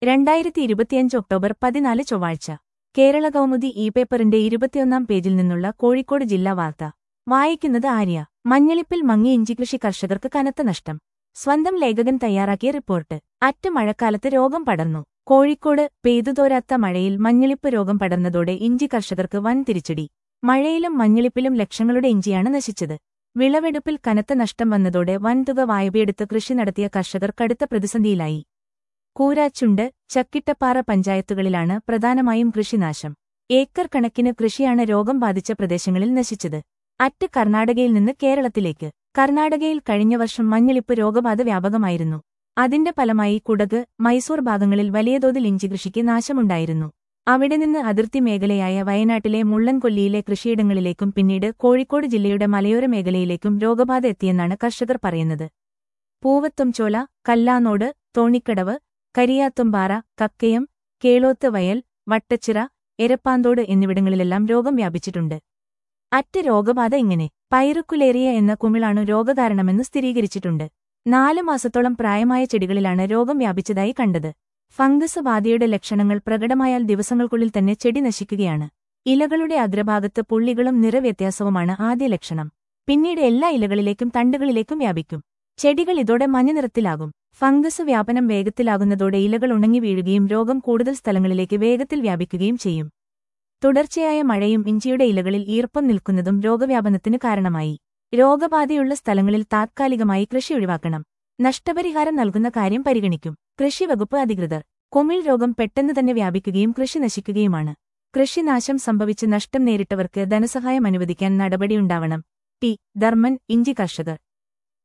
രണ്ടായിരത്തി ഇരുപത്തിയഞ്ച് ഒക്ടോബർ പതിനാല് ചൊവ്വാഴ്ച കേരള കൗമുദി ഇ പേപ്പറിന്റെ ഇരുപത്തിയൊന്നാം പേജിൽ നിന്നുള്ള കോഴിക്കോട് ജില്ലാ വാർത്ത വായിക്കുന്നത് ആര്യ മഞ്ഞളിപ്പിൽ മങ്ങിയ ഇഞ്ചികൃഷി കർഷകർക്ക് കനത്ത നഷ്ടം സ്വന്തം ലേഖകൻ തയ്യാറാക്കിയ റിപ്പോർട്ട് അറ്റ് മഴക്കാലത്ത് രോഗം പടർന്നു കോഴിക്കോട് പെയ്തുതോരാത്ത മഴയിൽ മഞ്ഞളിപ്പ് രോഗം പടർന്നതോടെ ഇഞ്ചി കർഷകർക്ക് വൻ തിരിച്ചടി മഴയിലും മഞ്ഞളിപ്പിലും ലക്ഷങ്ങളുടെ ഇഞ്ചിയാണ് നശിച്ചത് വിളവെടുപ്പിൽ കനത്ത നഷ്ടം വന്നതോടെ വൻതുക വായ്പയെടുത്ത് കൃഷി നടത്തിയ കർഷകർ കടുത്ത പ്രതിസന്ധിയിലായി കൂരാച്ചുണ്ട് ചക്കിട്ടപ്പാറ പഞ്ചായത്തുകളിലാണ് പ്രധാനമായും കൃഷിനാശം ഏക്കർ കണക്കിന് കൃഷിയാണ് രോഗം ബാധിച്ച പ്രദേശങ്ങളിൽ നശിച്ചത് അറ്റ് കർണാടകയിൽ നിന്ന് കേരളത്തിലേക്ക് കർണാടകയിൽ കഴിഞ്ഞ വർഷം മഞ്ഞളിപ്പ് രോഗബാധ വ്യാപകമായിരുന്നു അതിന്റെ ഫലമായി കുടക് മൈസൂർ ഭാഗങ്ങളിൽ വലിയ തോതിൽ ഇഞ്ചി കൃഷിക്ക് നാശമുണ്ടായിരുന്നു അവിടെ നിന്ന് അതിർത്തി മേഖലയായ വയനാട്ടിലെ മുള്ളൻകൊല്ലിയിലെ കൃഷിയിടങ്ങളിലേക്കും പിന്നീട് കോഴിക്കോട് ജില്ലയുടെ മലയോര മേഖലയിലേക്കും രോഗബാധ എത്തിയെന്നാണ് കർഷകർ പറയുന്നത് പൂവത്തുംചോല കല്ലാനോട് തോണിക്കടവ് കരിയാത്തുംപാറ കക്കയം കേളോത്ത് വയൽ വട്ടച്ചിറ എരപ്പാന്തോട് എന്നിവിടങ്ങളിലെല്ലാം രോഗം വ്യാപിച്ചിട്ടുണ്ട് അറ്റ് രോഗബാധ ഇങ്ങനെ പൈറുക്കുലേറിയ എന്ന കുമിളാണു രോഗകാരണമെന്ന് സ്ഥിരീകരിച്ചിട്ടുണ്ട് നാല് മാസത്തോളം പ്രായമായ ചെടികളിലാണ് രോഗം വ്യാപിച്ചതായി കണ്ടത് ഫംഗസ് ബാധയുടെ ലക്ഷണങ്ങൾ പ്രകടമായാൽ ദിവസങ്ങൾക്കുള്ളിൽ തന്നെ ചെടി നശിക്കുകയാണ് ഇലകളുടെ അഗ്രഭാഗത്ത് പുള്ളികളും നിറവ്യത്യാസവുമാണ് ആദ്യ ലക്ഷണം പിന്നീട് എല്ലാ ഇലകളിലേക്കും തണ്ടുകളിലേക്കും വ്യാപിക്കും ചെടികൾ ഇതോടെ മഞ്ഞനിറത്തിലാകും ഫംഗസ് വ്യാപനം വേഗത്തിലാകുന്നതോടെ ഇലകൾ ഉണങ്ങി വീഴുകയും രോഗം കൂടുതൽ സ്ഥലങ്ങളിലേക്ക് വേഗത്തിൽ വ്യാപിക്കുകയും ചെയ്യും തുടർച്ചയായ മഴയും ഇഞ്ചിയുടെ ഇലകളിൽ ഈർപ്പം നിൽക്കുന്നതും രോഗവ്യാപനത്തിന് കാരണമായി രോഗബാധയുള്ള സ്ഥലങ്ങളിൽ താത്കാലികമായി കൃഷി ഒഴിവാക്കണം നഷ്ടപരിഹാരം നൽകുന്ന കാര്യം പരിഗണിക്കും കൃഷിവകുപ്പ് അധികൃതർ കൊമിൾ രോഗം പെട്ടെന്ന് തന്നെ വ്യാപിക്കുകയും കൃഷി നശിക്കുകയുമാണ് കൃഷിനാശം സംഭവിച്ച് നഷ്ടം നേരിട്ടവർക്ക് ധനസഹായം അനുവദിക്കാൻ നടപടിയുണ്ടാവണം ടി ധർമ്മൻ ഇഞ്ചി കർഷകർ